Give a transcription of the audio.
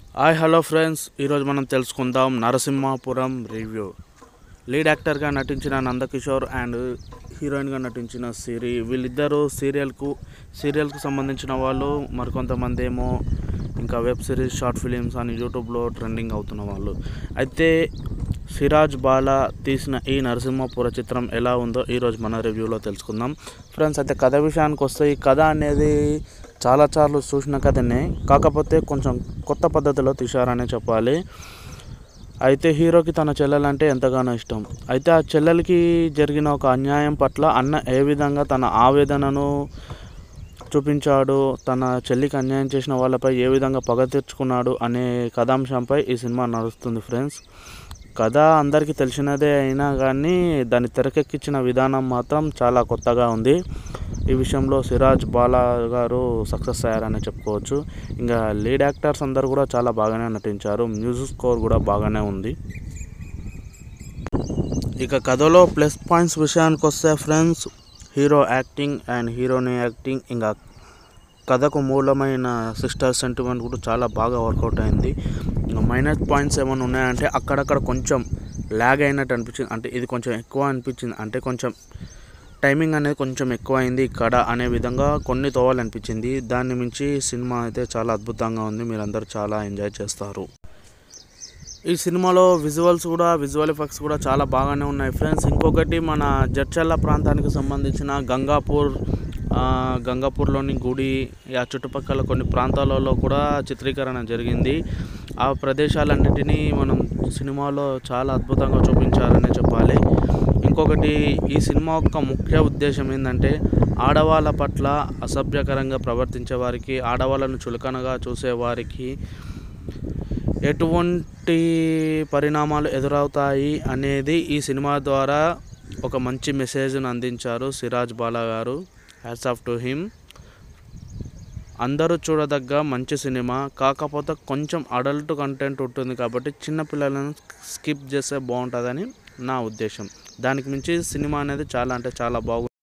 hi hello friends ఈరోజు మనం తెలుసుకుందాం నరసింహాపురం రివ్యూ లీడ్ యాక్టర్గా నటించిన నందకిషోర్ అండ్ హీరోయిన్గా నటించిన సిరి వీళ్ళిద్దరూ సీరియల్కు సీరియల్కి సంబంధించిన వాళ్ళు మరికొంతమంది ఏమో ఇంకా వెబ్ సిరీస్ షార్ట్ ఫిలిమ్స్ అని యూట్యూబ్లో ట్రెండింగ్ అవుతున్న వాళ్ళు అయితే సిరాజ్ బాలా తీసిన ఈ నరసింహపుర చిత్రం ఎలా ఉందో ఈరోజు మన రివ్యూలో తెలుసుకుందాం ఫ్రెండ్స్ అయితే కథ విషయానికి వస్తే ఈ కథ అనేది చాలా సార్లు చూసిన కథనే కాకపోతే కొంచెం కొత్త పద్ధతిలో తీశారనే చెప్పాలి అయితే హీరోకి తన చెల్లెలంటే ఎంతగానో ఇష్టం అయితే ఆ చెల్లెలకి జరిగిన ఒక అన్యాయం పట్ల అన్న ఏ విధంగా తన ఆవేదనను చూపించాడు తన చెల్లికి అన్యాయం చేసిన వాళ్ళపై ఏ విధంగా పగ తీర్చుకున్నాడు అనే కథాంశంపై ఈ సినిమా నడుస్తుంది ఫ్రెండ్స్ కథ అందరికీ తెలిసినదే అయినా కానీ దాన్ని తెరకెక్కించిన విధానం మాత్రం చాలా కొత్తగా ఉంది ఈ విషయంలో సిరాజ్ బాలా గారు సక్సెస్ అయ్యారని చెప్పుకోవచ్చు ఇంకా లీడ్ యాక్టర్స్ అందరు కూడా చాలా బాగానే నటించారు మ్యూజిక్ స్కోర్ కూడా బాగానే ఉంది ఇక కథలో ప్లస్ పాయింట్స్ విషయానికి వస్తే friends hero acting and heroine acting ఇంకా కథకు మూలమైన సిస్టర్ సెంటిమెంట్ కూడా చాలా బాగా వర్కౌట్ అయింది ఇంకా మైనస్ పాయింట్స్ ఏమైనా ఉన్నాయంటే అక్కడక్కడ కొంచెం ల్యాగ్ అయినట్టు అనిపించింది అంటే ఇది కొంచెం ఎక్కువ అనిపించింది అంటే కొంచెం టైమింగ్ అనేది కొంచెం ఎక్కువ అయింది ఇక్కడ అనే విధంగా కొన్ని తోవాలనిపించింది దాన్ని మించి సినిమా అయితే చాలా అద్భుతంగా ఉంది మీరందరూ చాలా ఎంజాయ్ చేస్తారు ఈ సినిమాలో విజువల్స్ కూడా విజువల్ ఎఫెక్ట్స్ కూడా చాలా బాగానే ఉన్నాయి ఫ్రెండ్స్ ఇంకొకటి మన జడ్చల్ల ప్రాంతానికి సంబంధించిన గంగాపూర్ ఆ, గంగాపూర్లోని గుడి ఆ చుట్టుపక్కల కొన్ని ప్రాంతాలలో కూడా చిత్రీకరణ జరిగింది ఆ ప్రదేశాలన్నిటినీ మనం సినిమాలో చాలా అద్భుతంగా చూపించారనే చెప్పాలి ఇంకొకటి ఈ సినిమా యొక్క ముఖ్య ఉద్దేశం ఏంటంటే ఆడవాళ్ళ పట్ల అసభ్యకరంగా ప్రవర్తించే వారికి ఆడవాళ్ళను చులకనగా చూసేవారికి ఎటువంటి పరిణామాలు ఎదురవుతాయి అనేది ఈ సినిమా ద్వారా ఒక మంచి మెసేజ్ను అందించారు సిరాజ్ బాలా గారు హ్యాట్స్ ఆఫ్ టు హిమ్ అందరూ చూడదగ్గ మంచి సినిమా కాకపోతే కొంచెం అడల్ట్ కంటెంట్ ఉంటుంది కాబట్టి చిన్నపిల్లలను స్కిప్ చేస్తే బాగుంటుందని నా ఉద్దేశం దానికి మించి సినిమా అనేది చాలా అంటే చాలా బాగుంది